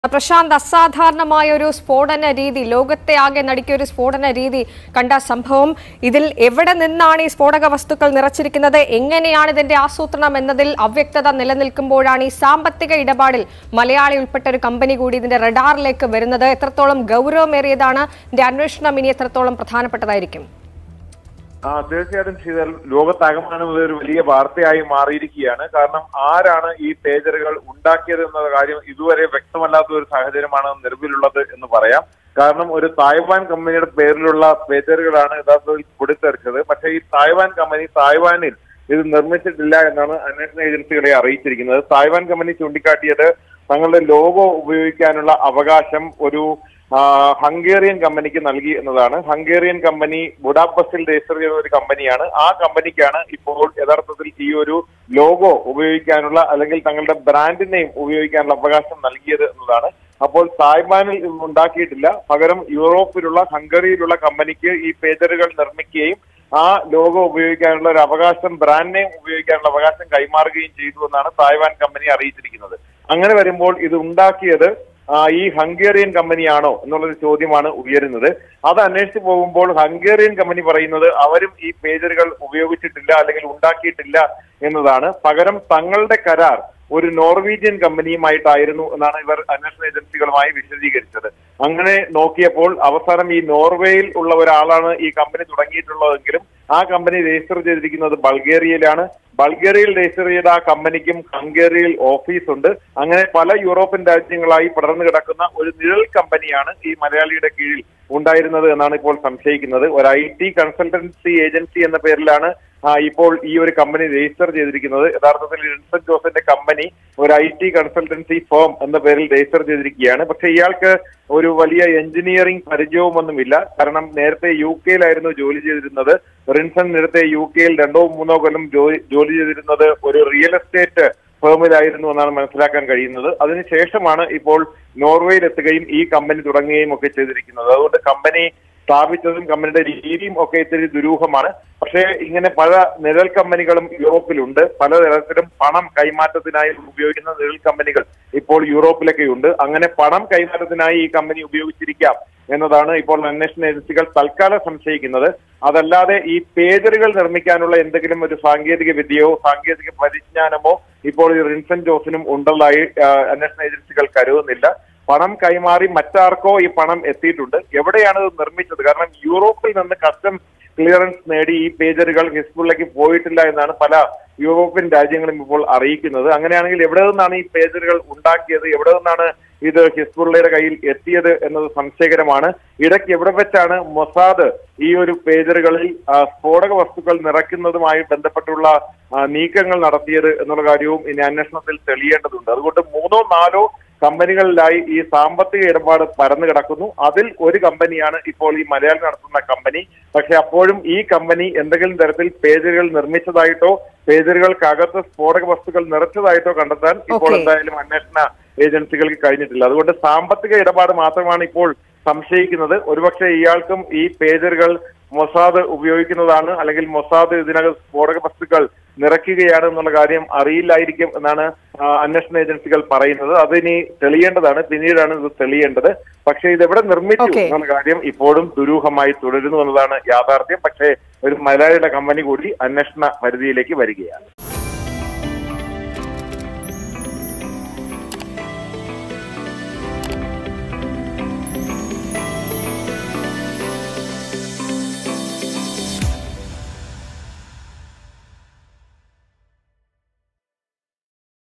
പ്രശാന്ത് അസാധാരണമായ ഒരു സ്ഫോടന രീതി ലോകത്തെ ആകെ നടുക്കിയ ഒരു സ്ഫോടന രീതി കണ്ട സംഭവം ഇതിൽ എവിടെ നിന്നാണ് ഈ സ്ഫോടക വസ്തുക്കൾ നിറച്ചിരിക്കുന്നത് എങ്ങനെയാണ് ഇതിന്റെ ആസൂത്രണം എന്നതിൽ അവ്യക്തത നിലനിൽക്കുമ്പോഴാണ് ഈ സാമ്പത്തിക ഇടപാടിൽ മലയാളി ഉൾപ്പെട്ട ഒരു കമ്പനി കൂടി ഇതിന്റെ റഡാറിലേക്ക് വരുന്നത് എത്രത്തോളം ഗൗരവമേറിയതാണ് ഇതിന്റെ അന്വേഷണം ഇനി എത്രത്തോളം പ്രധാനപ്പെട്ടതായിരിക്കും ആ തീർച്ചയായിട്ടും ശീതൽ ലോകത്താകമാനം ഇത് ഒരു വലിയ വാർത്തയായി മാറിയിരിക്കുകയാണ് കാരണം ആരാണ് ഈ പേജറുകൾ ഉണ്ടാക്കിയത് എന്ന കാര്യം ഇതുവരെ വ്യക്തമല്ലാത്ത ഒരു സാഹചര്യമാണ് നിലവിലുള്ളത് എന്ന് പറയാം കാരണം ഒരു തായ്വാൻ കമ്പനിയുടെ പേരിലുള്ള പേജറുകളാണ് യഥാർത്ഥത്തിൽ പൊടിത്തെറിച്ചത് പക്ഷേ ഈ തായ്വാൻ കമ്പനി തായ്വാനിൽ ഇത് നിർമ്മിച്ചിട്ടില്ല എന്നാണ് അന്വേഷണ ഏജൻസികളെ അറിയിച്ചിരിക്കുന്നത് തായ്വാൻ കമ്പനി ചൂണ്ടിക്കാട്ടിയത് തങ്ങളുടെ ലോഗോ ഉപയോഗിക്കാനുള്ള അവകാശം ഒരു ആ, ഹംഗേറിയൻ കമ്പനിക്ക് നൽകി എന്നതാണ് ഹംഗേറിയൻ കമ്പനി ബുഡാപ്പസ്റ്റിൽ രജിസ്റ്റർ ചെയ്ത ഒരു കമ്പനിയാണ് ആ കമ്പനിക്കാണ് ഇപ്പോൾ യഥാർത്ഥത്തിൽ ഈ ഒരു ലോഗോ ഉപയോഗിക്കാനുള്ള അല്ലെങ്കിൽ തങ്ങളുടെ ബ്രാൻഡ് നെയിം ഉപയോഗിക്കാനുള്ള അവകാശം നൽകിയത് എന്നതാണ് അപ്പോൾ തായ്വാനിൽ ഇത് ഉണ്ടാക്കിയിട്ടില്ല പകരം യൂറോപ്പിലുള്ള ഹംഗറിയിലുള്ള കമ്പനിക്ക് ഈ പേജറുകൾ നിർമ്മിക്കുകയും ആ ലോഗോ ഉപയോഗിക്കാനുള്ള ഒരു അവകാശം ബ്രാൻഡ് നെയിം ഉപയോഗിക്കാനുള്ള അവകാശം കൈമാറുകയും ചെയ്തു എന്നാണ് തായ്വാൻ കമ്പനി അറിയിച്ചിരിക്കുന്നത് അങ്ങനെ വരുമ്പോൾ ഇത് ഉണ്ടാക്കിയത് ആ, ഈ ഹംഗേറിയൻ കമ്പനിയാണോ എന്നുള്ളൊരു ചോദ്യമാണ് ഉയരുന്നത് അത് അന്വേഷിച്ച് പോകുമ്പോൾ ഹംഗേറിയൻ കമ്പനി പറയുന്നത് അവരും ഈ പേജറുകൾ ഉപയോഗിച്ചിട്ടില്ല അല്ലെങ്കിൽ ഉണ്ടാക്കിയിട്ടില്ല എന്നതാണ് പകരം തങ്ങളുടെ കരാർ ഒരു നോർവീജിയൻ കമ്പനിയുമായിട്ടായിരുന്നു എന്നാണ് ഇവർ അന്വേഷണ ഏജൻസികളുമായി വിശദീകരിച്ചത് അങ്ങനെ നോക്കിയപ്പോൾ അവസാനം ഈ നോർവേയിൽ ഉള്ള ഒരാളാണ് ഈ കമ്പനി തുടങ്ങിയിട്ടുള്ളതെങ്കിലും ആ കമ്പനി രജിസ്റ്റർ ചെയ്തിരിക്കുന്നത് ബൾഗേറിയയിലാണ് ബൾഗേറിയയിൽ രജിസ്റ്റർ ചെയ്ത ആ കമ്പനിക്കും ഹംഗേറിയയിൽ ഓഫീസുണ്ട് അങ്ങനെ പല യൂറോപ്യൻ രാജ്യങ്ങളായി പടർന്നു കിടക്കുന്ന ഒരു നിഴൽ കമ്പനിയാണ് ഈ മലയാളിയുടെ കീഴിൽ ഉണ്ടായിരുന്നത് എന്നാണ് ഇപ്പോൾ സംശയിക്കുന്നത് ഒരു ഐ ടി കൺസൾട്ടൻസി ഏജൻസി എന്ന പേരിലാണ് ആ, ഇപ്പോൾ ഈ ഒരു കമ്പനി രജിസ്റ്റർ ചെയ്തിരിക്കുന്നത് യഥാർത്ഥത്തിൽ ഇൻസൻ ജോസിന്റെ കമ്പനി ഒരു ഐ ടി കൺസൾട്ടൻസി ഫേം എന്ന പേരിൽ രജിസ്റ്റർ ചെയ്തിരിക്കുകയാണ് പക്ഷെ ഇയാൾക്ക് ഒരു വലിയ എഞ്ചിനീയറിംഗ് പരിചയവുമൊന്നുമില്ല കാരണം നേരത്തെ യു കെയിലായിരുന്നു ജോലി ചെയ്തിരുന്നത് റിൻസൺ നേരത്തെ യു കെയിൽ രണ്ടോ മൂന്നോ കൊല്ലം ജോലി ജോലി ചെയ്തിരുന്നത് ഒരു റിയൽ എസ്റ്റേറ്റ് ഫേമിലായിരുന്നു എന്നാണ് മനസ്സിലാക്കാൻ കഴിയുന്നത് അതിനുശേഷമാണ് ഇപ്പോൾ നോർവേയിൽ എത്തുകയും ഈ കമ്പനി തുടങ്ങുകയും ഒക്കെ ചെയ്തിരിക്കുന്നത് അതുകൊണ്ട് കമ്പനി സ്ഥാപിച്ചതും കമ്പനിയുടെ രീതിയും ഒക്കെ ഇത്തിരി ദുരൂഹമാണ് പക്ഷേ ഇങ്ങനെ പല നിഴൽ കമ്പനികളും യൂറോപ്പിലുണ്ട് പലതരത്തിലും പണം കൈമാറ്റത്തിനായി ഉപയോഗിക്കുന്ന നിഴൽ കമ്പനികൾ ഇപ്പോൾ യൂറോപ്പിലൊക്കെയുണ്ട് അങ്ങനെ പണം കൈമാറ്റത്തിനായി ഈ കമ്പനി ഉപയോഗിച്ചിരിക്കാം എന്നതാണ് ഇപ്പോൾ അന്വേഷണ ഏജൻസികൾ തൽക്കാലം സംശയിക്കുന്നത് അതല്ലാതെ ഈ പേജറുകൾ നിർമ്മിക്കാനുള്ള എന്തെങ്കിലും ഒരു സാങ്കേതിക വിദ്യയോ സാങ്കേതിക പരിജ്ഞാനമോ ഇപ്പോൾ ഈ റിൻസൺ ജോസിനും ഉള്ളതായി ആ, അന്വേഷണ ഏജൻസികൾ കരുതുന്നില്ല പണം കൈമാറി മറ്റാർക്കോ ഈ പണം എത്തിയിട്ടുണ്ട് എവിടെയാണ് ഇത് നിർമ്മിച്ചത് കാരണം യൂറോപ്പിൽ നിന്ന് കസ്റ്റംസ് ക്ലിയറൻസ് നേടി ഈ പേജറുകൾ ഹിസ്ബുള്ളയ്ക്ക് പോയിട്ടില്ല എന്നാണ് പല യൂറോപ്യൻ രാജ്യങ്ങളും ഇപ്പോൾ അറിയിക്കുന്നത് അങ്ങനെയാണെങ്കിൽ എവിടെ നിന്നാണ് ഈ പേജറുകൾ ഉണ്ടാക്കിയത് എവിടെ നിന്നാണ് ഇത് ഹിസ്ബുള്ളയുടെ കയ്യിൽ എത്തിയത് എന്നത് സംശയകരമാണ് ഇടയ്ക്ക് എവിടെ വെച്ചാണ് മൊസാദ് ഈ ഒരു പേജറുകളിൽ ആ, സ്ഫോടക വസ്തുക്കൾ നിറയ്ക്കുന്നതുമായി ബന്ധപ്പെട്ടുള്ള ആ, നീക്കങ്ങൾ നടത്തിയത് എന്നുള്ള കാര്യവും ഇനി അന്വേഷണത്തിൽ തെളിയേണ്ടതുണ്ട് അതുകൊണ്ട് മൂന്നോ നാലോ കമ്പനികളിലായി ഈ സാമ്പത്തിക ഇടപാട് പരന്നു കിടക്കുന്നു അതിൽ ഒരു കമ്പനിയാണ് ഇപ്പോൾ ഈ മലയാളി നടത്തുന്ന കമ്പനി പക്ഷെ അപ്പോഴും ഈ കമ്പനി എന്തെങ്കിലും തരത്തിൽ പേജറുകൾ നിർമ്മിച്ചതായിട്ടോ പേജറുകൾക്കകത്ത് സ്ഫോടക വസ്തുക്കൾ നിറച്ചതായിട്ടോ കണ്ടെത്താൻ ഇപ്പോൾ Okay. എന്തായാലും അന്വേഷണ ഏജൻസികൾക്ക് കഴിഞ്ഞിട്ടില്ല അതുകൊണ്ട് സാമ്പത്തിക ഇടപാട് മാത്രമാണ് ഇപ്പോൾ സംശയിക്കുന്നത് ഒരുപക്ഷെ ഇയാൾക്കും ഈ പേജറുകൾ മൊസാദ് ഉപയോഗിക്കുന്നതാണ് അല്ലെങ്കിൽ മൊസാദ് ഇതിനകം സ്ഫോടക വസ്തുക്കൾ നിറയ്ക്കുകയാണ് എന്നുള്ള കാര്യം അറിയില്ലായിരിക്കും എന്നാണ് ആ, അന്വേഷണ ഏജൻസികൾ പറയുന്നത് അതിനി തെളിയേണ്ടതാണ് പിന്നീടാണ് ഇത് തെളിയേണ്ടത് പക്ഷേ ഇത് എവിടെ നിർമ്മിച്ചു Okay. എന്നുള്ള കാര്യം ഇപ്പോഴും ദുരൂഹമായി തുടരുന്നു എന്നതാണ് യാഥാർത്ഥ്യം പക്ഷേ ഒരു മലയാളിയുടെ കമ്പനി കൂടി അന്വേഷണ പരിധിയിലേക്ക് വരികയാണ്